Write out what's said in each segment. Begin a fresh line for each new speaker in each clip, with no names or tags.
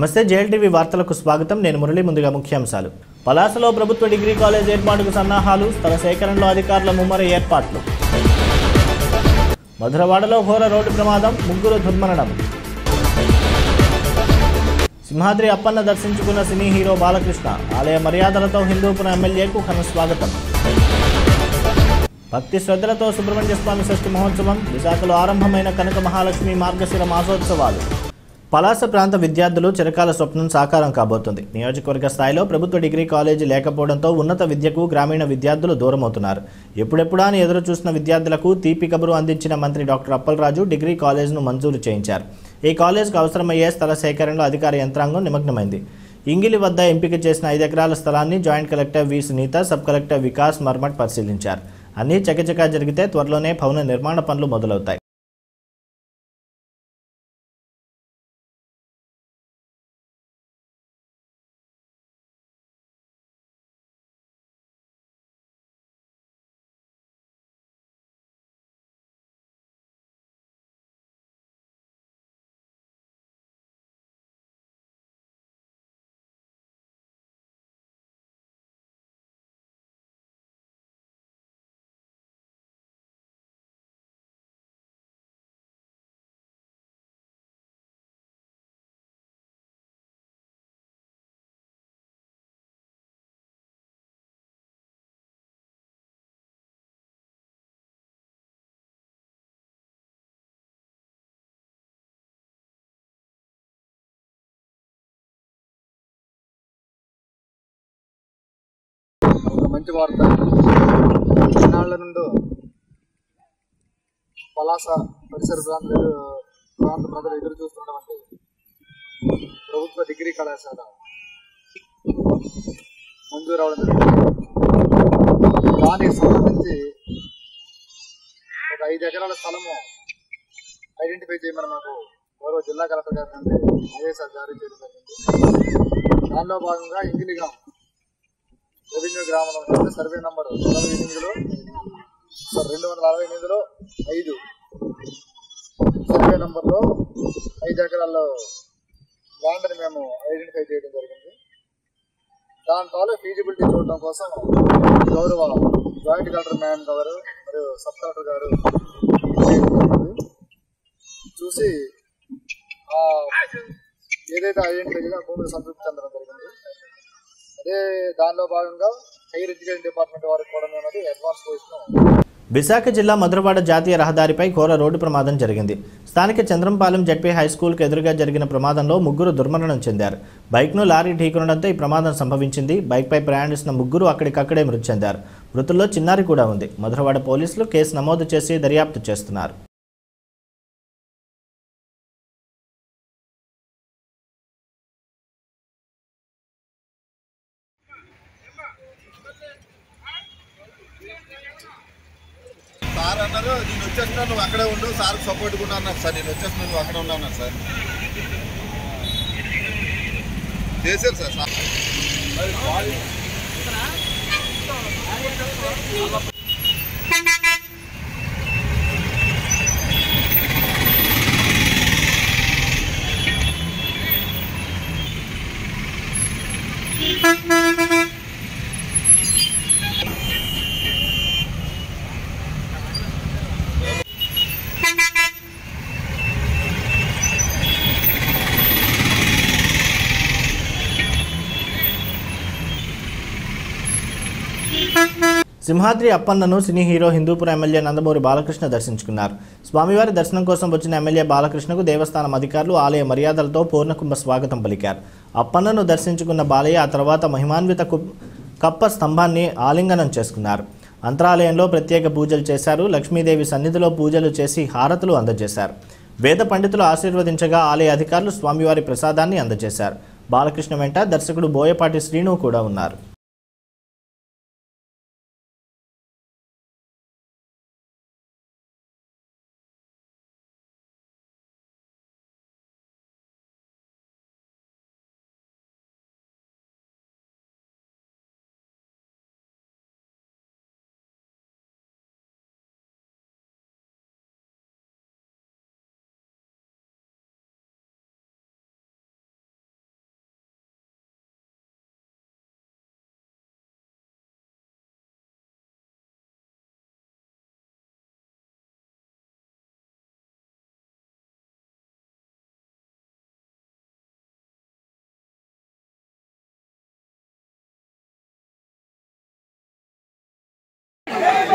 నమస్తే జేఎల్టీవీ వార్తలకు స్వాగతం నేను మురళి ముందుగా ముఖ్యాంశాలు పలాసలో ప్రభుత్వ డిగ్రీ కాలేజ్ ఏర్పాటుకు సన్నాహాలు స్థల సేకరణలో అధికారుల ముమ్మర ఏర్పాట్లు మధురవాడలో ఘోర రోడ్డు ప్రమాదం ముగ్గురు దుర్మరణం సింహాద్రి అప్పన్న దర్శించుకున్న సినీ హీరో బాలకృష్ణ ఆలయ మర్యాదలతో హిందూపురం ఎమ్మెల్యేకు ఘన స్వాగతం భక్తి శ్రద్ధలతో సుబ్రహ్మణ్య స్వామి షష్ఠి మహోత్సవం విశాఖలో ఆరంభమైన కనక మహాలక్ష్మి మార్గశిర మాసోత్సవాలు పలాస ప్రాంత విద్యార్థులు చిరకాల స్వప్నం సాకారం కాబోతుంది నియోజకవర్గ స్థాయిలో ప్రభుత్వ డిగ్రీ కాలేజీ లేకపోవడంతో ఉన్నత విద్యకు గ్రామీణ విద్యార్థులు దూరమవుతున్నారు ఎప్పుడెప్పుడా అని ఎదురు చూసిన విద్యార్థులకు తీపి కబురు అందించిన మంత్రి డాక్టర్ అప్పలరాజు డిగ్రీ కాలేజ్ను మంజూరు చేయించారు ఈ కాలేజ్కు అవసరమయ్యే స్థల సేకరణలో అధికార యంత్రాంగం నిమగ్నమైంది ఇంగిలి వద్ద ఎంపిక చేసిన ఐదు ఎకరాల స్థలాన్ని joint collector V Sunitha sub collector Vikas Marmat పరిశీలించారు అన్నీ చకచకా జరిగితే త్వరలోనే భవన నిర్మాణ పనులు మొదలవుతాయి
ఒక మంచి వార్త ఇన్నాళ్ల నుండి పలాస పరిసర ప్రాంత ప్రాంత ప్రజలు ఎదురు చూస్తున్నటువంటి ప్రభుత్వ డిగ్రీ కళాశాల మంజూరు అవడం జరిగింది దానికి సంబంధించి ఒక ఐదు ఎకరాల స్థలము ఐడెంటిఫై చేయమని మాకు గౌరవ జిల్లా కలెక్టర్ గారి నుండి ఆదేశాలు జారీ చేయడం జరిగింది దానిలో భాగంగా ఇంగిలిగా రెవెన్యూ గ్రామంలో ఉంటుంది సర్వే నంబర్ నలభై ఎనిమిదిలో సార్ రెండు వందల అరవై ఎనిమిదిలో ఐదు సర్వే నంబర్లో ఐదు ఎకరాల్లో ల్యాండ్ని మేము ఐడెంటిఫై చేయడం జరిగింది దాని తాలూ ఫీజిబిలిటీ చూడడం కోసం గౌరవ జాయింట్ కలెక్టర్ మ్యామ్ గారు మరియు సబ్ కలెక్టర్ గారు చేయడం జరిగింది. చూసి ఆ ఏదైతే ఐడెంటిఫై చేయాలో ఆ భూమిని సంతృప్తి చెందడం జరిగింది అదే దానిలో భాగంగా హైయర్ ఎడ్యుకేషన్ డిపార్ట్మెంట్ వారికి కూడా మేము అది అడ్వాన్స్ పొజిషన్
విశాఖ జిల్లా మధురవాడ జాతీయ రహదారిపై ఘోర రోడ్డు ప్రమాదం జరిగింది స్థానిక చంద్రంపాలెం జడ్పీ హై స్కూల్కు ఎదురుగా జరిగిన ప్రమాదంలో ముగ్గురు దుర్మరణం చెందారు బైక్ను లారీ ఢీకొనడంతో ఈ ప్రమాదం సంభవించింది బైక్పై ప్రయాణిస్తున్న ముగ్గురు అక్కడికక్కడే మృతి చెందారు మృతుల్లో చిన్నారి కూడా ఉంది మధురవాడ పోలీసులు కేసు నమోదు చేసి దర్యాప్తు చేస్తున్నారు
సార్ అన్నారు నేను వచ్చేస్తున్నా నువ్వు అక్కడే ఉండు సార్ సపోర్ట్ కూడా అన్నారు సార్ నేను వచ్చేస్తున్నా నువ్వు అక్కడే ఉండు అన్నారు సార్ చేశారు సార్ సార్
సింహాద్రి అప్పన్నను cine hero Hindupuram MLA Nandamuri Balakrishna దర్శించుకున్నారు స్వామివారి దర్శనం కోసం వచ్చిన ఎమ్మెల్యే బాలకృష్ణకు దేవస్థానం అధికారులు ఆలయ మర్యాదలతో పూర్ణకుంభ స్వాగతం పలికారు అప్పన్నను దర్శించుకున్న బాలయ్య ఆ తర్వాత మహిమాన్విత కు- కప్ప స్తంభాన్ని ఆలింగనం చేసుకున్నారు అంతరాలయంలో ప్రత్యేక పూజలు చేశారు లక్ష్మీదేవి సన్నిధిలో పూజలు చేసి హారతులు అందజేశారు వేద పండితులు ఆశీర్వదించగా ఆలయ అధికారులు స్వామివారి ప్రసాదాన్ని అందజేశారు బాలకృష్ణ వెంట దర్శకుడు బోయపాటి శ్రీను కూడా ఉన్నారు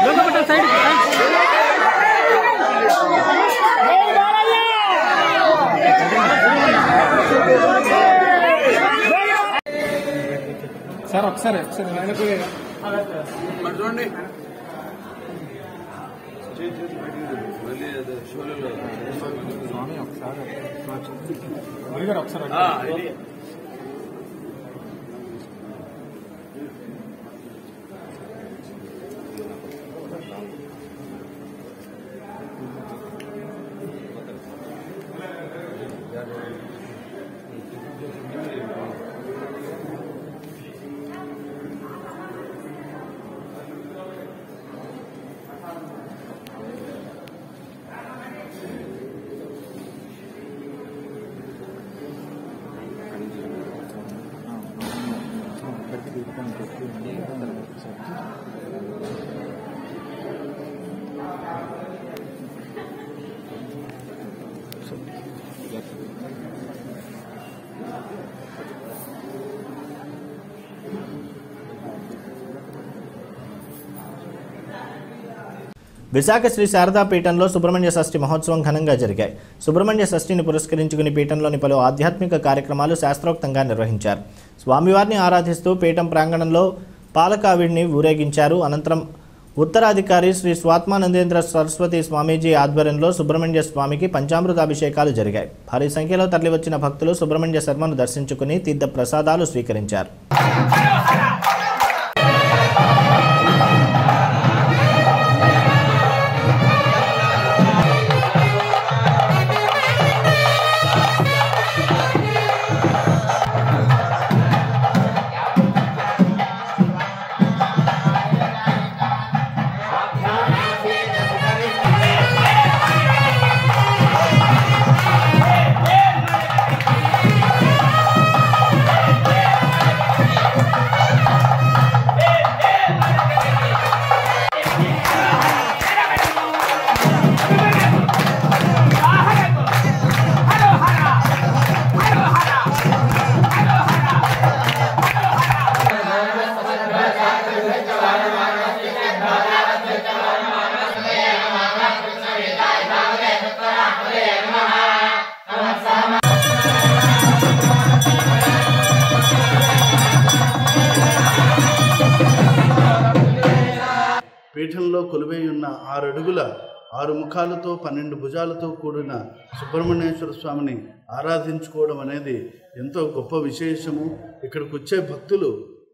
సార్ ఒకసారి ఒకసారి ఆయనకు
చూడండి
స్వామి ఒకసారి అడిగారు ఒకసారి
విశాఖ శ్రీ శారదా పీఠంలో సుబ్రహ్మణ్య షష్ఠి మహోత్సవం ఘనంగా జరిగాయి సుబ్రహ్మణ్య షష్ఠిని పురస్కరించుకుని పీఠంలోని పలు ఆధ్యాత్మిక కార్యక్రమాలు శాస్త్రోక్తంగా నిర్వహించారు స్వామివారిని ఆరాధిస్తూ పీఠం ప్రాంగణంలో పాలకావిడిని ఊరేగించారు అనంతరం ఉత్తరాధికారి శ్రీ స్వాత్మానందేంద్ర సరస్వతి స్వామీజీ ఆధ్వర్యంలో సుబ్రహ్మణ్య స్వామికి పంచామృతాభిషేకాలు జరిగాయి భారీ సంఖ్యలో తరలివచ్చిన భక్తులు సుబ్రహ్మణ్య శర్మను దర్శించుకుని తీర్థ ప్రసాదాలు స్వీకరించారు
పీఠంలో కొలువై ఉన్న ఆరు అడుగుల ఆరు ముఖాలతో పన్నెండు భుజాలతో కూడిన సుబ్రహ్మణ్యేశ్వర స్వామిని ఆరాధించుకోవడం అనేది ఎంతో గొప్ప విశేషము ఇక్కడికి వచ్చే భక్తులు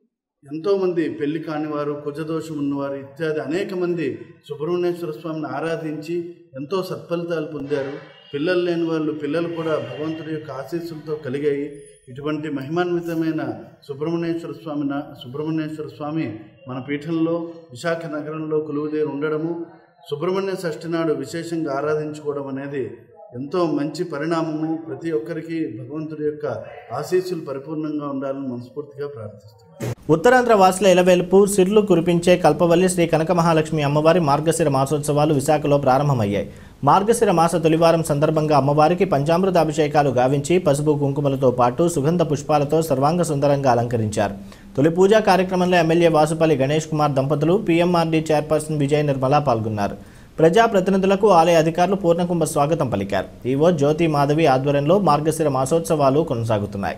ఎంతోమంది పెళ్లి కానివారు కుజదోషం ఉన్నవారు ఇత్యాది అనేక మంది సుబ్రహ్మణ్యేశ్వర స్వామిని ఆరాధించి ఎంతో సత్ఫలితాలు పొందారు పిల్లలు లేని వాళ్ళు పిల్లలు కూడా భగవంతుడి యొక్క ఆశీస్సులతో కలిగాయి ఇటువంటి మహిమాన్వితమైన సుబ్రహ్మణ్యేశ్వర స్వామి నా- సుబ్రహ్మణ్యేశ్వర స్వామి మన పీఠంలో విశాఖ నగరంలో కొలువుదేరి ఉండడము సుబ్రహ్మణ్య షష్ఠి నాడు విశేషంగా ఆరాధించుకోవడం అనేది ఎంతో మంచి పరిణామము ప్రతి ఒక్కరికి భగవంతుడి యొక్క ఆశీస్సులు పరిపూర్ణంగా ఉండాలని మనస్ఫూర్తిగా ప్రార్థిస్తున్నాను
ఉత్తరాంధ్ర వాసుల ఇలవేల్పు సిర్లు కురిపించే కల్పవల్లి శ్రీ కనక మహాలక్ష్మి అమ్మవారి మార్గశిర మాసోత్సవాలు విశాఖలో ప్రారంభమయ్యాయి మార్గశిర మాస తొలివారం సందర్భంగా అమ్మవారికి పంచామృత అభిషేకాలు గావించి పసుపు కుంకుమలతో పాటు సుగంధ పుష్పాలతో సర్వాంగ సుందరంగా అలంకరించారు తొలి పూజా కార్యక్రమంలో ఎమ్మెల్యే వాసుపల్లి గణేష్ కుమార్ దంపతులు పీఎంఆర్డీ చైర్పర్సన్ విజయ నిర్మల పాల్గొన్నారు ప్రజాప్రతినిధులకు ఆలయ అధికారులు పూర్ణకుంభ స్వాగతం పలికారు ఈవో జ్యోతి మాధవి ఆధ్వర్యంలో మార్గశిర మాసోత్సవాలు కొనసాగుతున్నాయి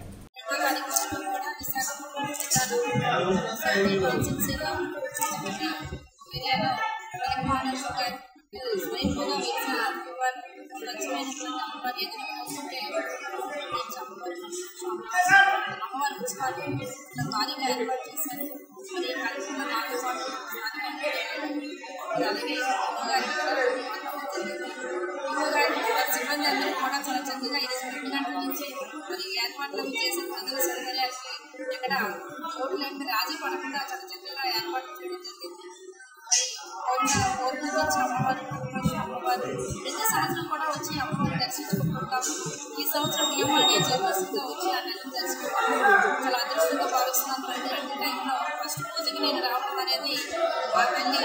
సిబ్బంది అందరూ కూడా చాలా చక్కగా ఇది రెండు గంటల నుంచి మరి ఏర్పాట్లు చేసిన ప్రజల సౌకర్యాలకి ఇక్కడ ఓట్లేంటి రాజీ పడకుండా చాలా చక్కగా ఏర్పాట్లు చేయడం జరిగింది మరి కొంత కోరిక నుంచి అమ్మవారు పరమేశ్వరి అమ్మవారు ప్రతి సంవత్సరం కూడా వచ్చి అమ్మవారిని దర్శించుకుంటుంటాము ఈ సంవత్సరం బియ్యమాడియా చైర్పర్సన్గా వచ్చి ఆ నెలను దర్శించుకుంటాము చాలా అదృష్టంగా భావిస్తున్నాను ప్రతి టైంలో ఫస్ట్ పూజకి నేను రావడం అనేది ఆ తల్లి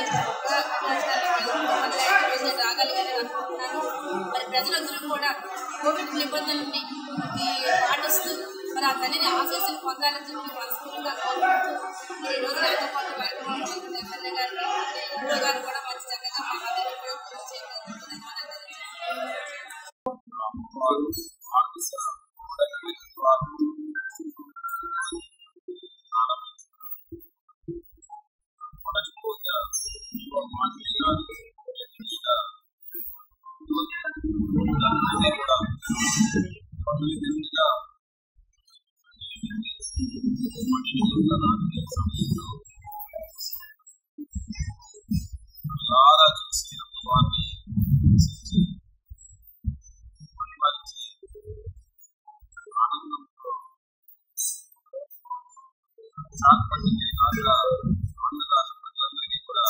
నేను రాగలిగానని అనుకుంటున్నాను మరి ప్రజలందరూ కూడా కోవిడ్ నిబంధనల్ని ఈ పాటిస్తూ మరి ఆ తల్లిని ఆశీస్సులు పొందాలని చెప్పి మనస్ఫూర్తిగా కోరుకుంటూ మరి ఈ రోజు నాతో పాటు కార్యక్రమం ఎమ్మెల్యే గారు ఇంట్లో గారు కూడా
సమయంలో చాలా చూసి అమ్మవారిని దర్శించి పరిపాలించి ఆనందంతో సాత్పండి రాష్ట్ర ఆంధ్ర రాష్ట్ర ప్రజలందరికీ కూడా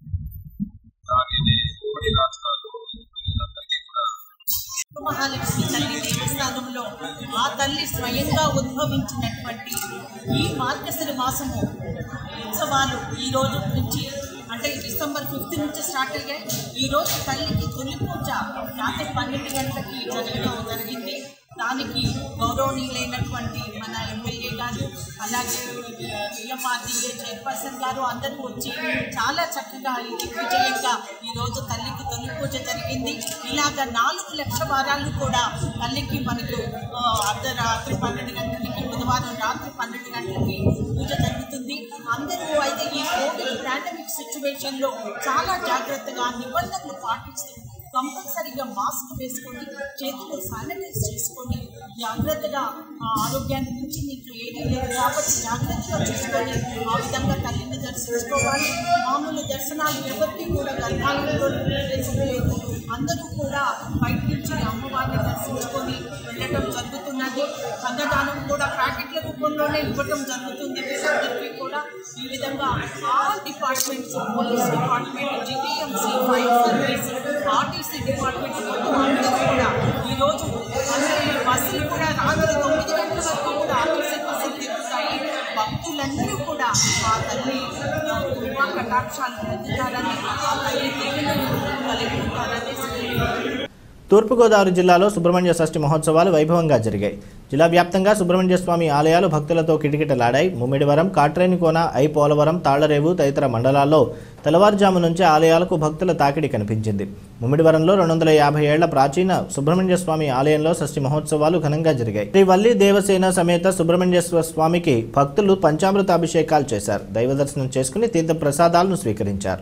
అలాగే ఉమ్మడి రాష్ట్రాలు ప్రజలందరికీ కూడా
మహాలక్ష్మి తల్లి దేవస్థానంలో ఆ తల్లి స్వయంగా ఉద్భవించినటువంటి ఈ మార్గశిర మాసము ఉత్సవాలు ఈ రోజు నుంచి అంటే డిసెంబర్ ఫిఫ్త్ నుంచి స్టార్ట్ అయ్యాయి ఈ రోజు తల్లికి తొలి పూజ రాత్రి పన్నెండు గంటలకి జరగడం జరిగింది దానికి గౌరవనీయులైనటువంటి మన ఎమ్మెల్యే గారు అలాగే పిఎంఆర్డీఏ చైర్పర్సన్ గారు అందరూ వచ్చి చాలా చక్కగా ఇది విజయంగా ఈరోజు తల్లికి తొలి పూజ జరిగింది ఇలాగ నాలుగు లక్ష వారాలు కూడా తల్లికి మనకు ఆ, అర్ధరాత్రి పన్నెండు గంటలకి బుధవారం రాత్రి పన్నెండు గంటలకి పూజ జరుగుతుంది అందరూ అయితే ఈ కోవిడ్ పాండమిక్ సిచ్యువేషన్లో చాలా జాగ్రత్తగా నిబంధనలు పాటిస్తూ కంపల్సరీగా మాస్క్ వేసుకొని చేతులు శానిటైజ్ చేసుకొని జాగ్రత్తగా ఆ ఆరోగ్యాన్ని నుంచి మీకు ఏది లేదు కాబట్టి జాగ్రత్తగా చూసుకొని ఆ విధంగా తల్లిని దర్శించుకోవాలి మామూలు దర్శనాలు ఎవరికి కూడా గర్భాలయంలో ప్రవేశం లేదు అందరూ కూడా బయట నుంచి అమ్మవారిని దర్శించుకొని వెళ్ళటం జరుగుతున్నది అన్నదానం కూడా ప్యాకెట్ల రూపంలోనే ఇవ్వటం జరుగుతుంది అందరికీ కూడా ఈ విధంగా all departments police department GTMC fire service RTC department మొత్తం అందరూ కూడా ఈరోజు అసలు బస్సులు కూడా రాత్రి తొమ్మిది గంటల వరకు కూడా ఆర్టీసీ బస్సులు తిరుగుతాయి భక్తులందరూ కూడా ఆ తల్లి కృపా కటాక్షాలు పొందుతారని ఆ తల్లి దేవుని కలిగి ఉంటారని
తూర్పుగోదావరి జిల్లాలో సుబ్రహ్మణ్య షష్ఠి మహోత్సవాలు వైభవంగా జరిగాయి జిల్లా వ్యాప్తంగా సుబ్రహ్మణ్య స్వామి ఆలయాలు భక్తులతో కిటకిటలాడాయి ముమ్మిడివరం కాట్రేనికోన ఐ పోలవరం తాళ్లరేవు తదితర మండలాల్లో తెల్లవారుజాము నుంచి ఆలయాలకు భక్తుల తాకిడి కనిపించింది ముమ్మిడివరంలో రెండు వందల యాభై ఏళ్ల ప్రాచీన సుబ్రహ్మణ్య స్వామి ఆలయంలో షష్ఠి మహోత్సవాలు ఘనంగా జరిగాయి శ్రీ వల్లి దేవసేన సమేత సుబ్రహ్మణ్యేశ్వర స్వామికి భక్తులు పంచామృత అభిషేకాలు చేశారు దైవ దర్శనం చేసుకుని తీర్థ ప్రసాదాలను స్వీకరించారు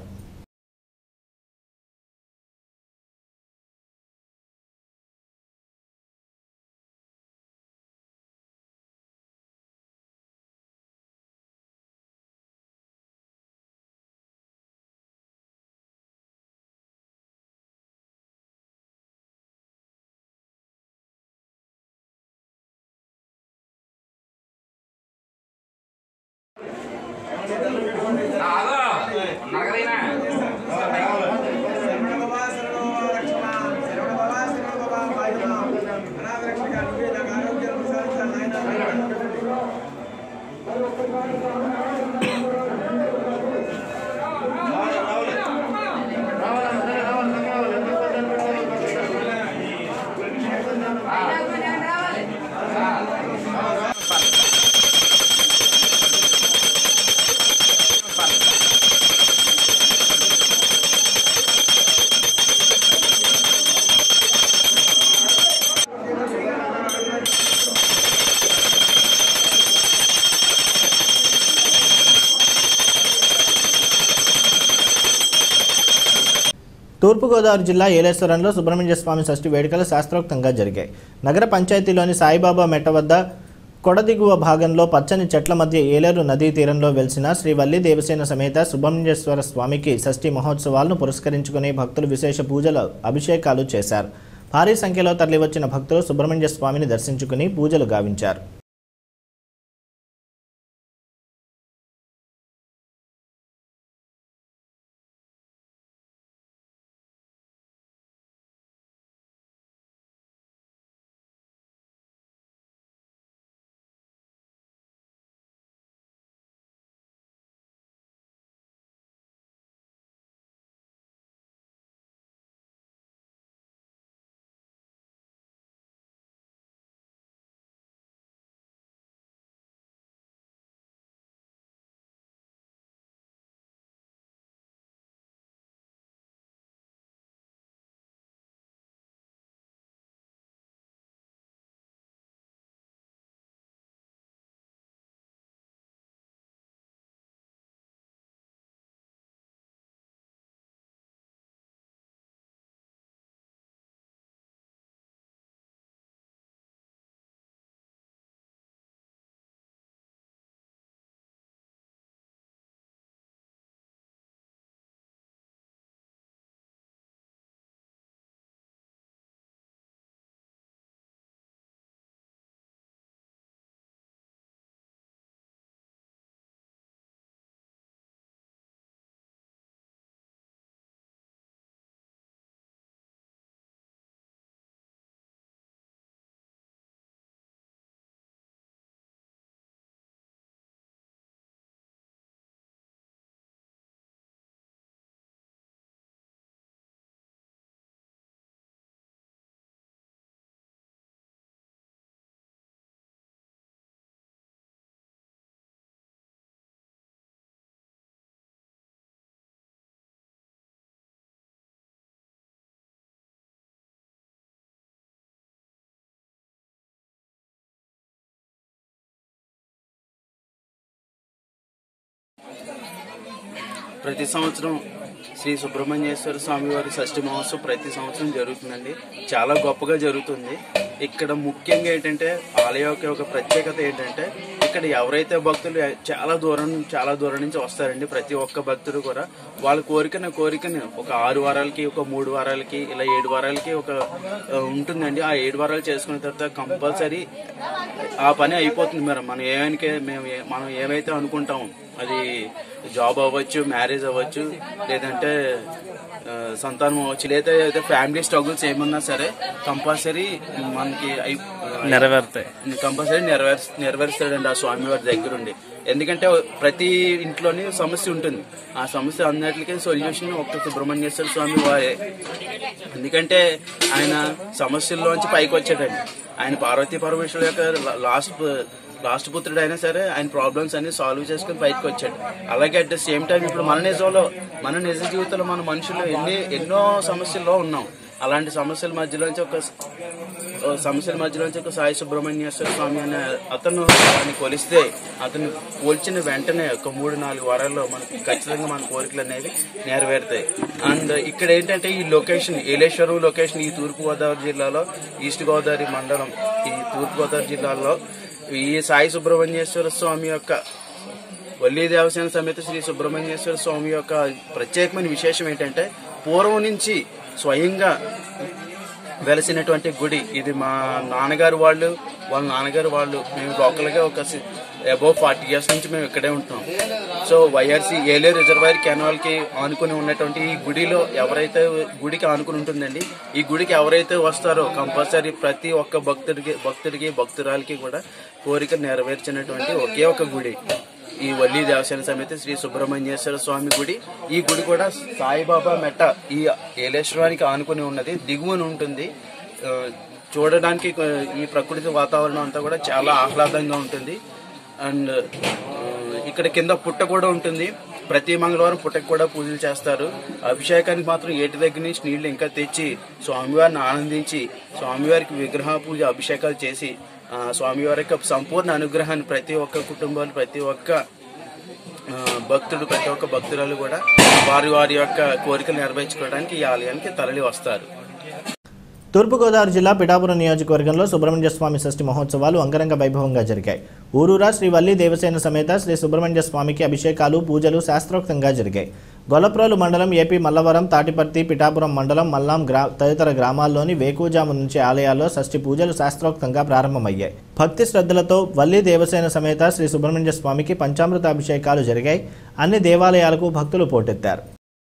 తూర్పుగోదావరి జిల్లా ఏలేశ్వరంలో సుబ్రహ్మణ్య స్వామి షష్ఠి వేడుకలు శాస్త్రోక్తంగా జరిగాయి నగర పంచాయతీలోని సాయిబాబా మెట్ట వద్ద కొడదిగువ భాగంలో పచ్చని చెట్ల మధ్య ఏలేరు నదీ తీరంలో వెలిసిన శ్రీ వల్లి దేవసేన సమేత సుబ్రహ్మణ్యేశ్వర స్వామికి షష్ఠి మహోత్సవాలను పురస్కరించుకుని భక్తులు విశేష పూజలు అభిషేకాలు చేశారు భారీ సంఖ్యలో తరలివచ్చిన భక్తులు సుబ్రహ్మణ్య స్వామిని దర్శించుకుని పూజలు గావించారు
ప్రతి సంవత్సరం శ్రీ సుబ్రహ్మణ్యేశ్వర స్వామి వారి షష్ఠి మహోత్సవం ప్రతి సంవత్సరం జరుగుతుందండి చాలా గొప్పగా జరుగుతుంది ఇక్కడ ముఖ్యంగా ఏంటంటే ఆలయం యొక్క ఒక ప్రత్యేకత ఏంటంటే ఇక్కడ ఎవరైతే భక్తులు చాలా దూరం చాలా దూరం నుంచి వస్తారండి ప్రతి ఒక్క భక్తుడు కూడా వాళ్ళ కోరికన కోరికని ఒక ఆరు వారాలకి ఒక మూడు వారాలకి ఇలా ఏడు వారాలకి ఒక ఆ, ఉంటుందండి ఆ ఏడు వారాలు చేసుకున్న తర్వాత కంపల్సరీ ఆ పని అయిపోతుంది మరి మనం ఏమైనా మేము ఏ- మనం ఏమైతే అనుకుంటాం అది జాబ్ అవ్వచ్చు మ్యారేజ్ అవ్వచ్చు లేదంటే ఆ, సంతానం అవ్వచ్చు లేదా ఏదైతే ఫ్యామిలీ స్ట్రగుల్స్ ఏమన్నా సరే కంపల్సరీ మనకి
నెరవేరుతాయి
కంపల్సరీ నెరవేర్ నెరవేరుస్తాడండి ఆ స్వామివారి దగ్గరుండి ఎందుకంటే ప్రతి ఇంట్లోని సమస్య ఉంటుంది ఆ సమస్య అన్నిటికీ సొల్యూషన్ ఒక్క సుబ్రహ్మణ్యేశ్వర స్వామి వారే ఎందుకంటే ఆయన సమస్యల్లోంచి పైకి వచ్చాడండి ఆయన పార్వతీ పరమేశ్వరుల యొక్క లాస్ట్ లాస్ట్ పుత్రుడు అయినా సరే ఆయన ప్రాబ్లమ్స్ అన్ని సాల్వ్ చేసుకుని బయటకు వచ్చాడు అలాగే అట్ ద సేమ్ టైం ఇప్పుడు మన నిజంలో మన నిజ జీవితంలో మన మనుషులు ఎన్ని ఎన్నో సమస్యల్లో ఉన్నాం అలాంటి సమస్యల మధ్యలోంచి ఒక ఓ సమస్యల మధ్యలోంచి ఒక సాయి సుబ్రహ్మణ్యేశ్వర స్వామి అనే అతను దాన్ని కొలిస్తే అతను పోల్చిన వెంటనే ఒక మూడు నాలుగు వారాల్లో మనకి ఖచ్చితంగా మన కోరికలు అనేవి నెరవేరుతాయి అండ్ ఇక్కడ ఏంటంటే ఈ లొకేషన్ ఏలేశ్వరం లొకేషన్ ఈ తూర్పు గోదావరి జిల్లాలో ఈస్ట్ గోదావరి మండలం ఈ తూర్పు గోదావరి జిల్లాలో ఈ సాయి సుబ్రహ్మణ్యేశ్వర స్వామి యొక్క వల్లీ దేవసేన సమేత శ్రీ సుబ్రహ్మణ్యేశ్వర స్వామి యొక్క ప్రత్యేకమైన విశేషం ఏంటంటే పూర్వం నుంచి స్వయంగా వెలసినటువంటి గుడి ఇది మా నాన్నగారు వాళ్ళు వాళ్ళ నాన్నగారు వాళ్ళు మేము లోకల్గా ఒక అబౌవ్ ఫార్టీ ఇయర్స్ నుంచి మేము ఇక్కడే ఉంటున్నాం సో వైఆర్సీ ఏలే రిజర్వాయర్ కెనాల్కి ఆనుకుని ఉన్నటువంటి ఈ గుడిలో ఎవరైతే గుడికి ఆనుకుని ఉంటుందండి ఈ గుడికి ఎవరైతే వస్తారో కంపల్సరీ ప్రతి ఒక్క భక్తుడికి భక్తుడికి భక్తురాలకి కూడా కోరిక నెరవేర్చినటువంటి ఒకే ఒక గుడి ఈ వల్లి దేవసేన సమేత శ్రీ సుబ్రహ్మణ్యేశ్వర స్వామి గుడి ఈ గుడి కూడా సాయిబాబా మెట్ట ఈ ఏలేశ్వరానికి ఆనుకుని ఉన్నది దిగువన ఉంటుంది ఆ, చూడడానికి కొ- ఈ ప్రకృతి వాతావరణం అంతా కూడా చాలా ఆహ్లాదంగా ఉంటుంది అండ్ ఇక్కడ కింద పుట్ట కూడా ఉంటుంది ప్రతి మంగళవారం పుట్టకు కూడా పూజలు చేస్తారు అభిషేకానికి మాత్రం ఏటి దగ్గర నుంచి నీళ్లు ఇంకా తెచ్చి స్వామివారిని ఆనందించి స్వామివారికి విగ్రహ పూజ అభిషేకాలు చేసి ఆ, స్వామివారి యొక్క సంపూర్ణ అనుగ్రహాన్ని ప్రతి ఒక్క కుటుంబాలు ప్రతి ఒక్క ఆ, భక్తుడు ప్రతి ఒక్క భక్తురాలు కూడా వారి వారి యొక్క కోరికలు నెరవేర్చుకోవడానికి ఈ ఆలయానికి తరలి వస్తారు
తూర్పుగోదావరి జిల్లా పిఠాపురం నియోజకవర్గంలో సుబ్రహ్మణ్య స్వామి షష్ఠి మహోత్సవాలు అంగరంగ వైభవంగా జరిగాయి ఊరూరా శ్రీ వల్లి దేవసేన సమేత శ్రీ సుబ్రహ్మణ్య స్వామికి అభిషేకాలు పూజలు శాస్త్రోక్తంగా జరిగాయి గొల్లప్రోలు మండలం ఏపీ మల్లవరం తాటిపర్తి పిఠాపురం మండలం మల్లాం గ్రా తదితర గ్రామాల్లోని వేకువజాము నుంచి ఆలయాల్లో షష్ఠి పూజలు శాస్త్రోక్తంగా ప్రారంభమయ్యాయి భక్తి శ్రద్ధలతో వల్లి దేవసేన సమేత శ్రీ సుబ్రహ్మణ్య స్వామికి పంచామృత అభిషేకాలు జరిగాయి అన్ని దేవాలయాలకు భక్తులు పోటెత్తారు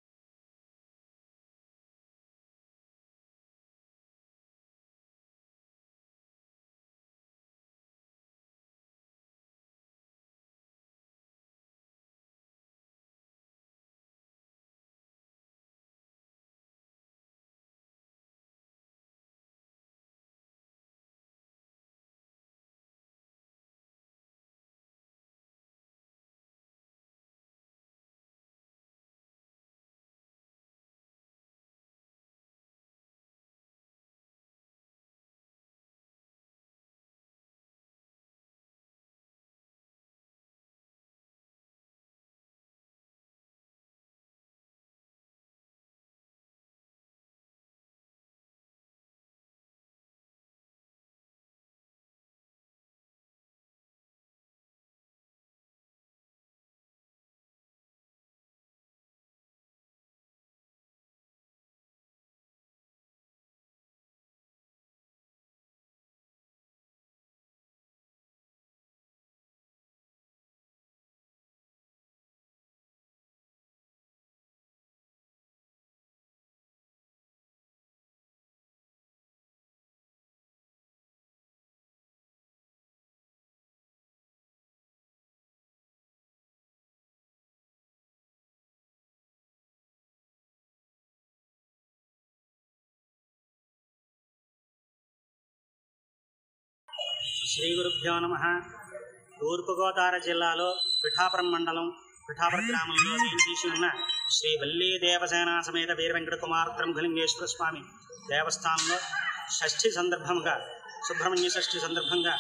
శ్రీ గురుభ్యో నమ తూర్పుగోదావరి జిల్లాలో పిఠాపురం మండలం పిఠాపురం గ్రామంలో వేయించేసి ఉన్న శ్రీ వల్లీ దేవసేన సమేత వీర వెంకట కుమార్ త్రంభలింగేశ్వర స్వామి దేవస్థానంలో షష్ఠి సందర్భంగా సుబ్రహ్మణ్య షష్ఠి సందర్భంగా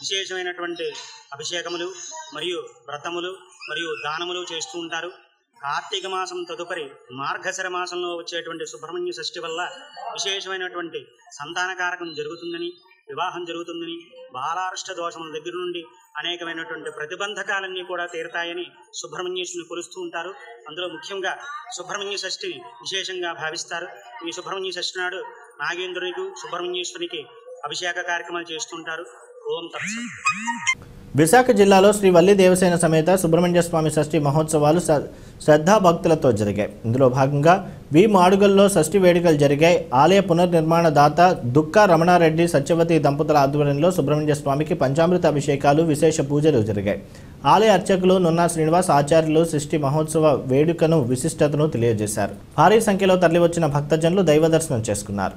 విశేషమైనటువంటి అభిషేకములు మరియు వ్రతములు మరియు దానములు చేస్తూ ఉంటారు కార్తీక మాసం తదుపరి మార్గశిర మాసంలో వచ్చేటువంటి సుబ్రహ్మణ్య షష్ఠి వల్ల విశేషమైనటువంటి సంతానకారకం జరుగుతుందని వివాహం జరుగుతుందని బాలారిష్ట దోషముల దగ్గర నుండి అనేకమైనటువంటి ప్రతిబంధకాలన్నీ కూడా తీరతాయని సుబ్రహ్మణ్యేశ్వరుని కొలుస్తూ ఉంటారు అందులో ముఖ్యంగా సుబ్రహ్మణ్య షష్ఠిని విశేషంగా భావిస్తారు ఈ సుబ్రహ్మణ్య షష్ఠి నాడు నాగేంద్రునికి సుబ్రహ్మణ్యేశ్వరికి అభిషేక కార్యక్రమాలు చేస్తుంటారు ఓం తత్సం
విశాఖ జిల్లాలో శ్రీ వల్లి దేవసేన సమేత సుబ్రహ్మణ్య స్వామి షష్ఠి మహోత్సవాలు స- శ్రద్ధాభక్తులతో జరిగాయి ఇందులో భాగంగా వి మాడుగల్లో షష్ఠి వేడుకలు జరిగాయి ఆలయ పునర్నిర్మాణ దాత దుక్క రమణారెడ్డి సత్యవతి దంపతుల ఆధ్వర్యంలో సుబ్రహ్మణ్య స్వామికి పంచామృత అభిషేకాలు విశేష పూజలు జరిగాయి ఆలయ అర్చకులు నున్నా శ్రీనివాస్ ఆచార్యులు సృష్టి మహోత్సవ వేడుకను విశిష్టతను తెలియజేశారు భారీ సంఖ్యలో తరలివచ్చిన భక్తజనులు దైవ దర్శనం చేసుకున్నారు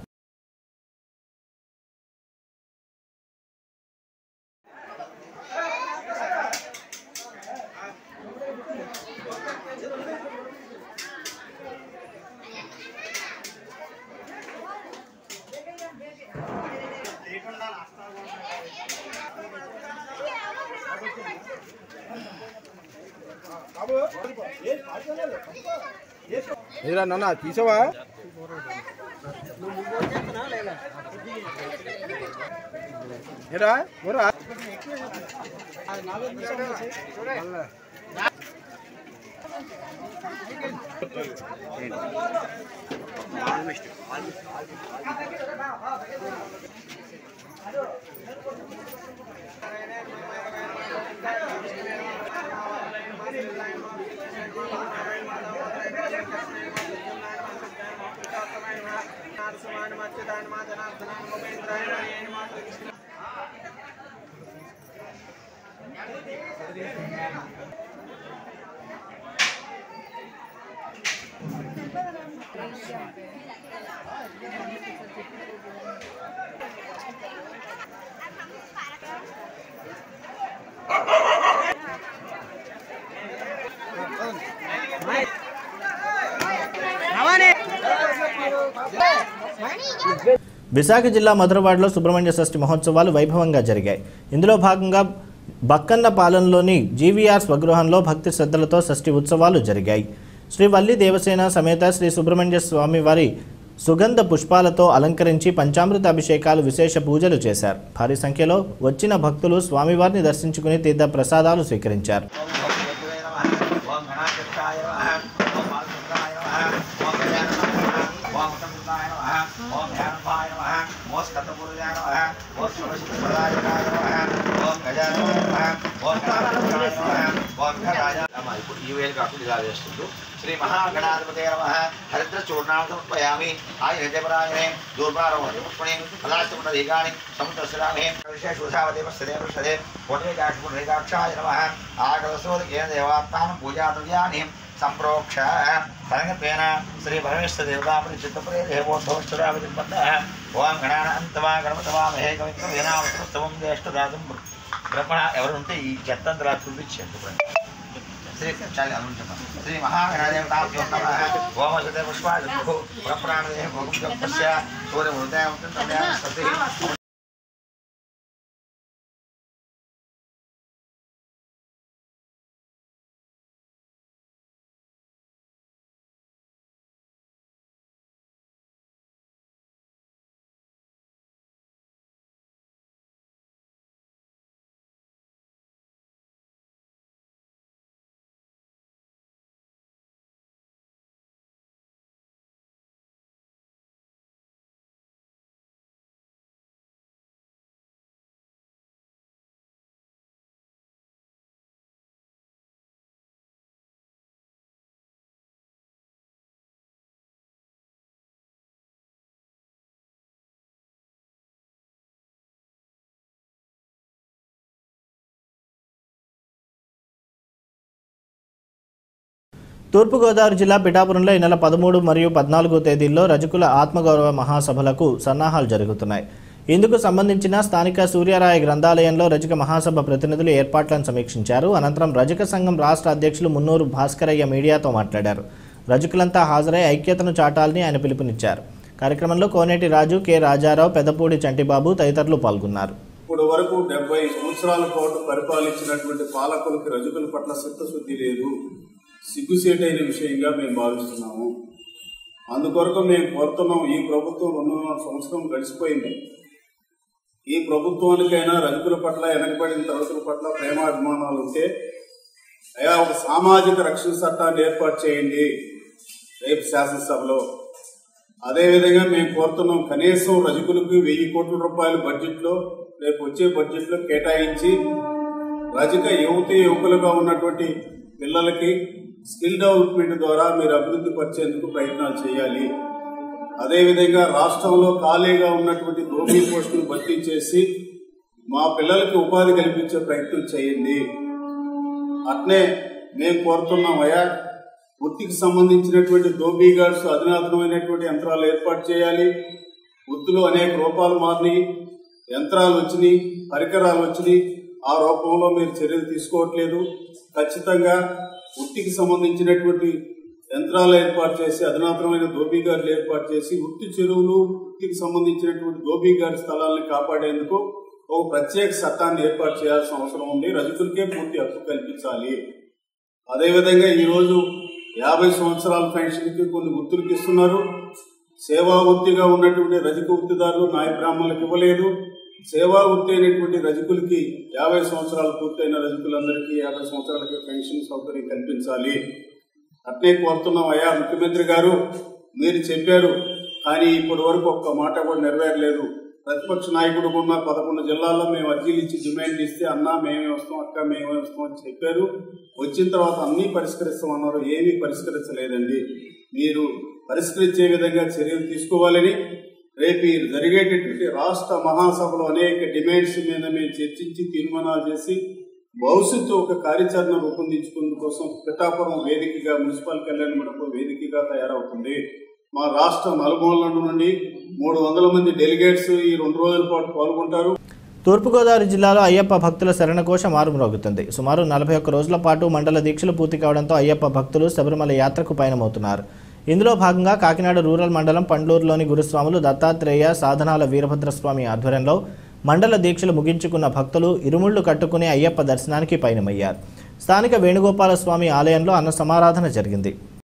ఏరా నాన్న తీసావా ఏరా ఊరా
విశాఖ జిల్లా మధురవాడలో సుబ్రహ్మణ్య షష్ఠి మహోత్సవాలు వైభవంగా జరిగాయి ఇందులో భాగంగా బక్కన్న పాలెంలోని జీవీఆర్ స్వగృహంలో భక్తి శ్రద్ధలతో షష్ఠి ఉత్సవాలు జరిగాయి శ్రీ వల్లి దేవసేన సమేత శ్రీ సుబ్రహ్మణ్య స్వామి వారి సుగంధ పుష్పాలతో అలంకరించి పంచామృత అభిషేకాలు విశేష పూజలు చేశారు భారీ సంఖ్యలో వచ్చిన భక్తులు స్వామివారిని దర్శించుకుని తీర్థ ప్రసాదాలు స్వీకరించారు
ఇప్పుడు ఈ వేలు కాకుండా ఇలా వేస్తుండ్రు శ్రీ మహాగణాధిపతి నమ హరిద్ర చూర్ణాన్ని సమర్పయామి ఆయ హృదయపరాయణే దూర్వారోహణి ఫలాస్తమునదీగాని సముద్రశ్రామే విశేష ఉషావదేవస్తదే వృషదే పునరేకాక్షాయ నమ ఆగలసోదకేన దేవాత్మానం పూజాద్రవ్యాన్ని సంప్రోక్ష తరంగత్వేన శ్రీ పరమేశ్వర దేవతాపరి చిత్తప్రే దేవోత్సవశ్చరావతిపంద ఓం గణానంతమా గణపతమామహే కవిత్వం వీణావస్తవం జ్యేష్ఠదాతం బ్రహ్మణ ఎవరు ఉంటే ఈ చెత్తంతా చూపించారు శ్రీ చాలి అను చెప్పండి శ్రీ మహాగణాదేవతాభ్యో నమ ఓమశతే పుష్పాయ పురప్రాణదే భోగం జపస్య సూర్య హృదయం సతి
తూర్పుగోదావరి జిల్లా పిఠాపురంలో ఈ నెల పదమూడు మరియు పద్నాలుగో తేదీల్లో రజకుల ఆత్మగౌరవ మహాసభలకు సన్నాహాలు జరుగుతున్నాయి ఇందుకు సంబంధించిన స్థానిక సూర్యరాయ గ్రంథాలయంలో రజక మహాసభ ప్రతినిధులు ఏర్పాట్లను సమీక్షించారు అనంతరం రజక సంఘం రాష్ట్ర అధ్యక్షులు మున్నూరు భాస్కరయ్య మీడియాతో మాట్లాడారు రజకులంతా హాజరై ఐక్యతను చాటాలని ఆయన పిలుపునిచ్చారు కార్యక్రమంలో కోనేటి రాజు కె రాజారావు పెదపూడి చంటిబాబు తదితరులు పాల్గొన్నారు
ఇప్పుడు వరకు డెబ్బై సంవత్సరాల పాటు పరిపాలించినటువంటి పాలకులకి రజకుల పట్ల చిత్తశుద్ధి లేదు సిగ్గుసేటైన విషయంగా మేము భావిస్తున్నాము అందుకొరకు మేము కోరుతున్నాం ఈ ప్రభుత్వం రెండున్నర సంవత్సరం గడిచిపోయింది ఈ ప్రభుత్వానికైనా రజకుల పట్ల వెనకబడిన తరగతుల పట్ల ప్రేమాభిమానాలు ఉంటే అయా ఒక సామాజిక రక్షణ చట్టాన్ని ఏర్పాటు చేయండి రేపు శాసనసభలో అదేవిధంగా మేము కోరుతున్నాం కనీసం రజకులకు వెయ్యి కోట్ల రూపాయల బడ్జెట్లో రేపు వచ్చే బడ్జెట్లో కేటాయించి రజక యువతి యువకులుగా ఉన్నటువంటి పిల్లలకి స్కిల్ డెవలప్మెంట్ ద్వారా మీరు అభివృద్ధి పరిచేందుకు ప్రయత్నాలు చేయాలి అదేవిధంగా రాష్ట్రంలో ఖాళీగా ఉన్నటువంటి దోబీ పోస్టులు భర్తీ చేసి మా పిల్లలకి ఉపాధి కల్పించే ప్రయత్నం చేయండి అట్నే మేము కోరుతున్నాం అయ్యా వృత్తికి సంబంధించినటువంటి దోబీ గార్డ్స్ అధునాతనమైనటువంటి యంత్రాలు ఏర్పాటు చేయాలి వృత్తిలో అనేక రూపాలు మారినాయి యంత్రాలు వచ్చినాయి పరికరాలు వచ్చినాయి ఆ రూపంలో మీరు చర్యలు తీసుకోవట్లేదు ఖచ్చితంగా వృత్తికి సంబంధించినటువంటి యంత్రాలు ఏర్పాటు చేసి అధునాతనమైన దోబీ గార్డులు ఏర్పాటు చేసి వృత్తి చెరువులు వృత్తికి సంబంధించినటువంటి దోబీ గార్డు స్థలాలను కాపాడేందుకు ఒక ప్రత్యేక చట్టాన్ని ఏర్పాటు చేయాల్సిన అవసరం ఉంది రజకులకే పూర్తి హక్కు కల్పించాలి అదేవిధంగా ఈరోజు యాభై సంవత్సరాల పెన్షన్కి కొన్ని వృత్తులకు ఇస్తున్నారు సేవా వృత్తిగా ఉన్నటువంటి రజక వృత్తిదారులు నాయ బ్రాహ్మణులకు ఇవ్వలేదు సేవా వృత్తి అయినటువంటి రజకులకి యాభై సంవత్సరాలు పూర్తయిన రజకులందరికీ యాభై సంవత్సరాలకి పెన్షన్ సౌకర్యం కల్పించాలి అట్నే కోరుతున్నాం అయ్యా ముఖ్యమంత్రి గారు మీరు చెప్పారు కానీ ఇప్పటి వరకు ఒక్క మాట కూడా నెరవేరలేదు ప్రతిపక్ష నాయకుడు ఉన్న పదకొండు జిల్లాల్లో మేము అర్జీలు ఇచ్చి డిమాండ్ ఇస్తే అన్నా మేమే వస్తాం అక్క మేమే వస్తాం అని చెప్పారు వచ్చిన తర్వాత అన్నీ పరిష్కరిస్తామన్నారు ఏమీ పరిష్కరించలేదండి మీరు పరిష్కరించే విధంగా చర్యలు తీసుకోవాలని రేపు ఈ జరిగేటటువంటి రాష్ట్ర మహాసభలో అనేక డిమాండ్స్ మీద మేము చర్చించి తీర్మానాలు చేసి భవిష్యత్తు ఒక కార్యాచరణ రూపొందించుకునే కోసం పిఠాపురం వేదికగా మున్సిపల్ కళ్యాణ మండపం వేదికగా తయారవుతుంది మా రాష్ట్ర నలుమూలల నుండి మూడు వందల మంది డెలిగేట్స్ ఈ రెండు రోజుల పాటు పాల్గొంటారు
తూర్పుగోదావరి జిల్లాలో అయ్యప్ప భక్తుల శరణకోశ మారుమ్రోగుతుంది సుమారు నలభై ఒక్క రోజుల పాటు మండల దీక్షలు పూర్తి కావడంతో అయ్యప్ప భక్తులు శబరిమల యాత్రకు పయనమవుతున్నారు ఇందులో భాగంగా కాకినాడ రూరల్ మండలం పండ్లూరులోని గురుస్వాములు దత్తాత్రేయ సాధనాల వీరభద్రస్వామి ఆధ్వర్యంలో మండల దీక్షలు ముగించుకున్న భక్తులు ఇరుముళ్లు కట్టుకుని అయ్యప్ప దర్శనానికి పయనమయ్యారు స్థానిక వేణుగోపాల స్వామి ఆలయంలో అన్న సమారాధన జరిగింది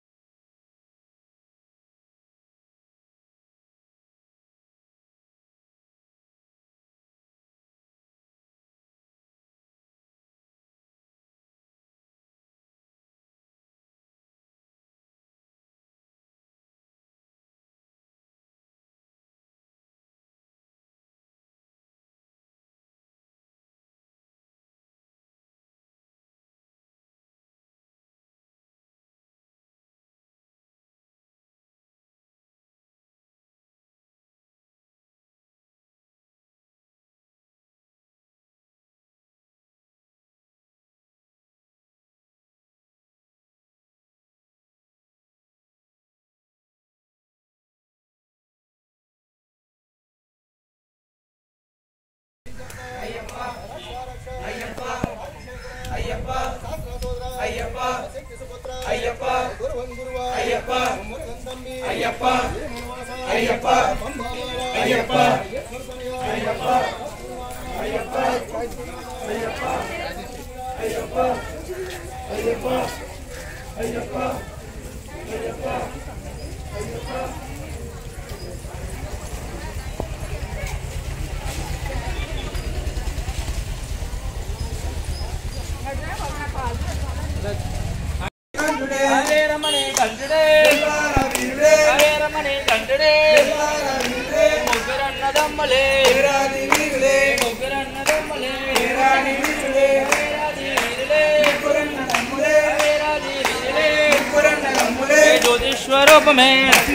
హరే రమణే కంటుడే హరే రమణే కంటుడే ముగ్గురన్నదమ్మలే ముగ్గురన్నదమ్మలే హరేరాది వీరులే హరేరాది వీరులే జ్యోతిష్వరూపమే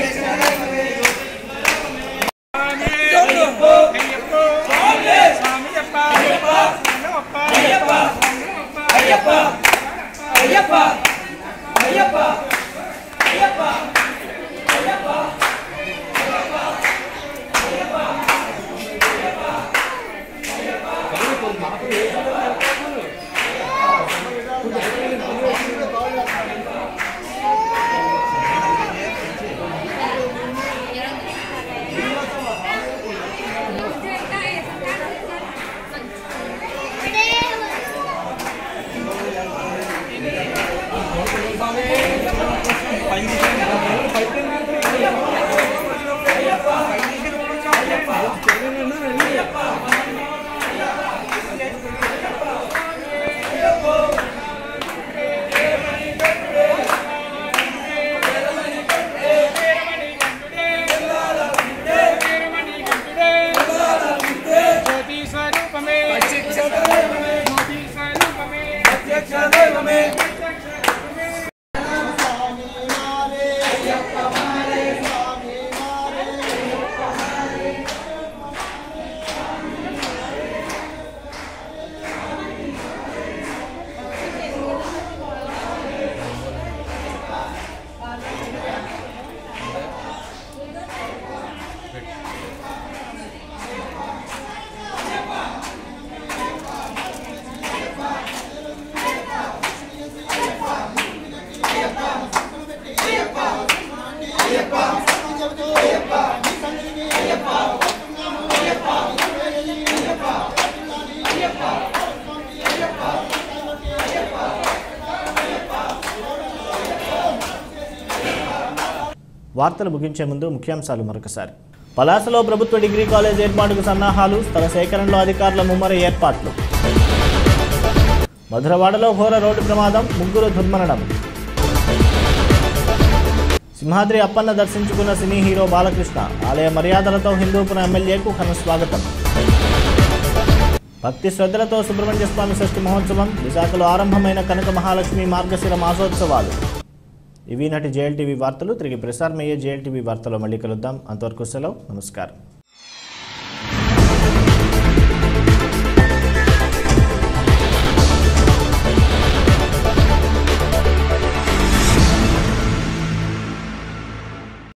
అయ్యప్ప అయ్యప్ప అయ్యప్ప అయ్యప్ప అయ్యప్ప
వార్తలు ముగించే ముందు ముఖ్యాంశాలు మరొకసారి పలాసలో ప్రభుత్వ డిగ్రీ కాలేజ్ ఏర్పాటుకు సన్నాహాలు స్థల సేకరణలో అధికారుల ముమ్మర ఏర్పాట్లు మధురవాడలో ఘోర రోడ్డు ప్రమాదం ముగ్గురు దుర్మరణం సింహాద్రి అప్పన్న దర్శించుకున్న సినీ హీరో బాలకృష్ణ ఆలయ మర్యాదలతో హిందూపురం ఎమ్మెల్యేకు ఘన స్వాగతం భక్తి శ్రద్ధలతో సుబ్రహ్మణ్య స్వామి షష్ఠి మహోత్సవం విశాఖలో ఆరంభమైన కనక మహాలక్ష్మి మార్గశిర మాసోత్సవాలు ఇవి నటి జేఎల్టీవీ వార్తలు తిరిగి ప్రసారమయ్యే జేఎల్టీవీ వార్తలో మళ్ళీ కలుద్దాం అంతవరకు సెలవు నమస్కారం